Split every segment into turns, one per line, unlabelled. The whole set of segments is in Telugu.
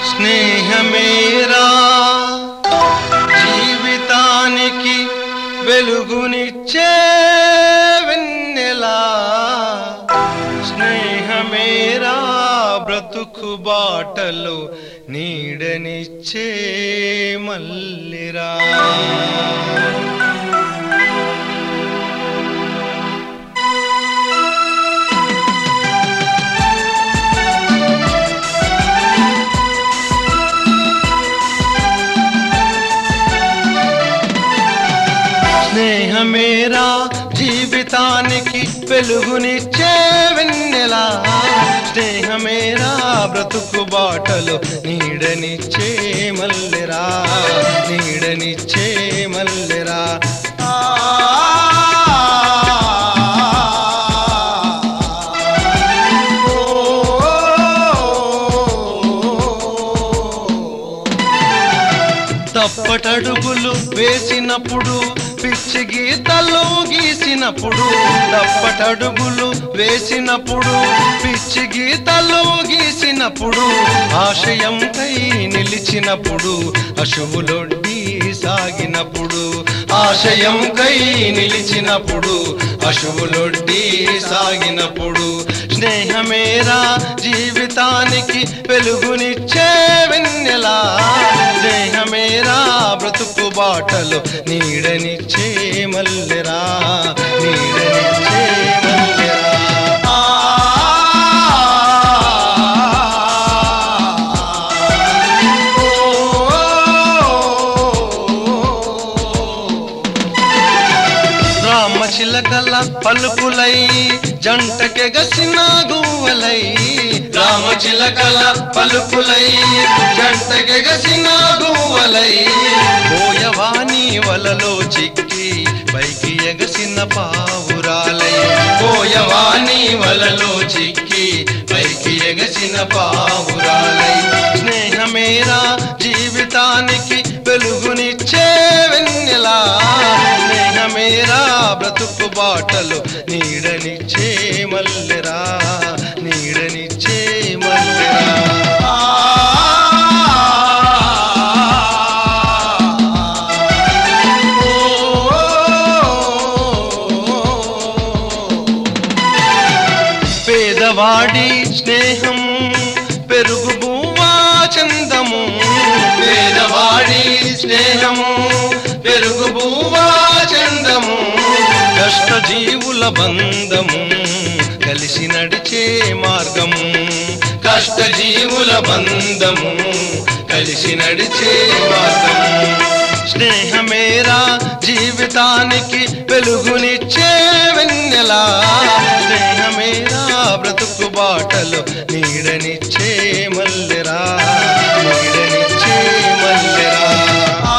స్నేహమేరా జీవితానికి వెలుగునిచ్చే వెన్నెలా స్నేహమేరా బ్రతుకు బాటలో నీడనిచ్చే మల్లిరా స్నేహమేరా జీవితానికి వెలుగునిచ్చే వెన్నెలా స్నేహమేరా బ్రతుకు బాటలు నీడనిచ్చే మల్లెరా నీడనిచ్చే మల్లెరా ఆ తప్పటడుగులు వేసినప్పుడు పిచ్చి గీతలు గీసినప్పుడు తప్పటడుగులు వేసినప్పుడు పిచ్చి గీతలు గీసినప్పుడు ఆశయంకై నిలిచినప్పుడు అశువులొడ్డి సాగినప్పుడు ఆశయంకై నిలిచినప్పుడు అశువులొడ్డి సాగినప్పుడు స్నేహమేరా జీవితానికి వెలుగునిచ్చే వెన్నెలా స్నేహమేరా బ్రతుకు బాటలు నీడనిచ్చే మల్లెరా నీడనిచ్చే మల్లెరా ఆ రామచిలకల పలుకులై జంటకెగసిన గువ్వలై రామచిలకల పలుకులై జంటకెగసిన గువ్వలై పోయవాని వలలో చిక్కి పైకి ఎగసిన పావురాలై పోయవాని వలలో చిక్కి పైకి ఎగసిన పావురాలై స్నేహమేరా జీవితానికి వెలుగునిచ్చే వెన్నెలా స్నేహమేరా బ్రతుకు బాటలు నీడనిచ్చే మల్లెరా నీడనిచ్చే మల్లెరా పేదవాడి స్నేహం పెరుగు బువ్వా చందము పేదవాడి స్నేహము పెరుగు బువ్వా చందము కష్ట జీవుల బంధము కలిసి నడిచే మార్గము కష్ట జీవుల బంధము కలిసి నడిచే మార్గము స్నేహమేరా జీవితానికి వెలుగునిచ్చే వెన్నెలా స్నేహమేరా బ్రతుకు బాటలు నీడనిచ్చే మల్లెరా నీడనిచ్చే మల్లెరా ఆ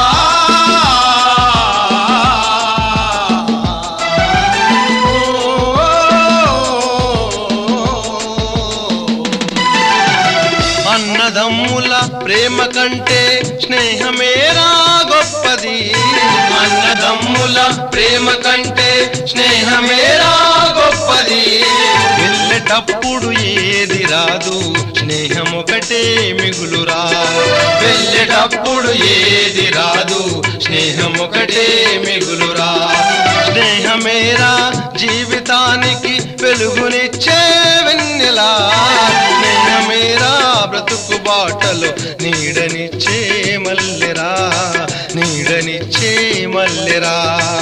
అన్నదమ్ముల ప్రేమ కంటే స్నేహమేరా గొప్పది అన్నదమ్ముల ప్రేమ కంటే స్నేహమేరా గొప్పది వెళ్ళేటప్పుడు ఏది రాదు స్నేహం ఒకటే మిగులురా వెళ్ళేటప్పుడు ఏది రాదు స్నేహం ఒకటే మిగులురా స్నేహమేరా జీవితానికి వెలుగునిచ్చే వెన్నెలా స్నేహమేరా బ్రతుకు బాటలు నీడనిచ్చే మల్లెరా నీడనిచ్చే మల్లెరా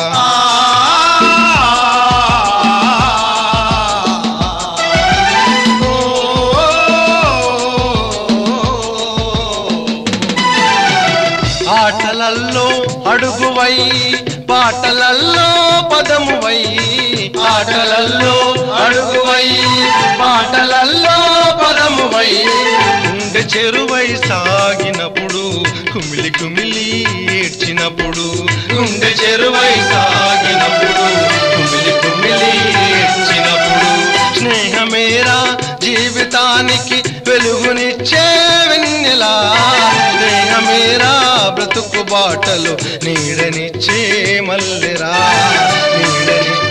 ఆటలల్లో అడుగువై పాటలల్లో పదమువై ఆటలల్లో అడుగువై పాటలల్లో పదమువై గుండె చెరువై సాగినప్పుడు కుమిలి కుమిలి ఏడ్చినప్పుడు గుండె చెరువై సాగినప్పుడు కుమిలి కుమిలి ఏడ్చినప్పుడు స్నేహమేరా జీవితానికి వెలుగునిచ్చే వెన్నెలా స్నేహమేరా బ్రతుకు బాటలు నీడనిచ్చే మల్లెరా నీడనిచ్చే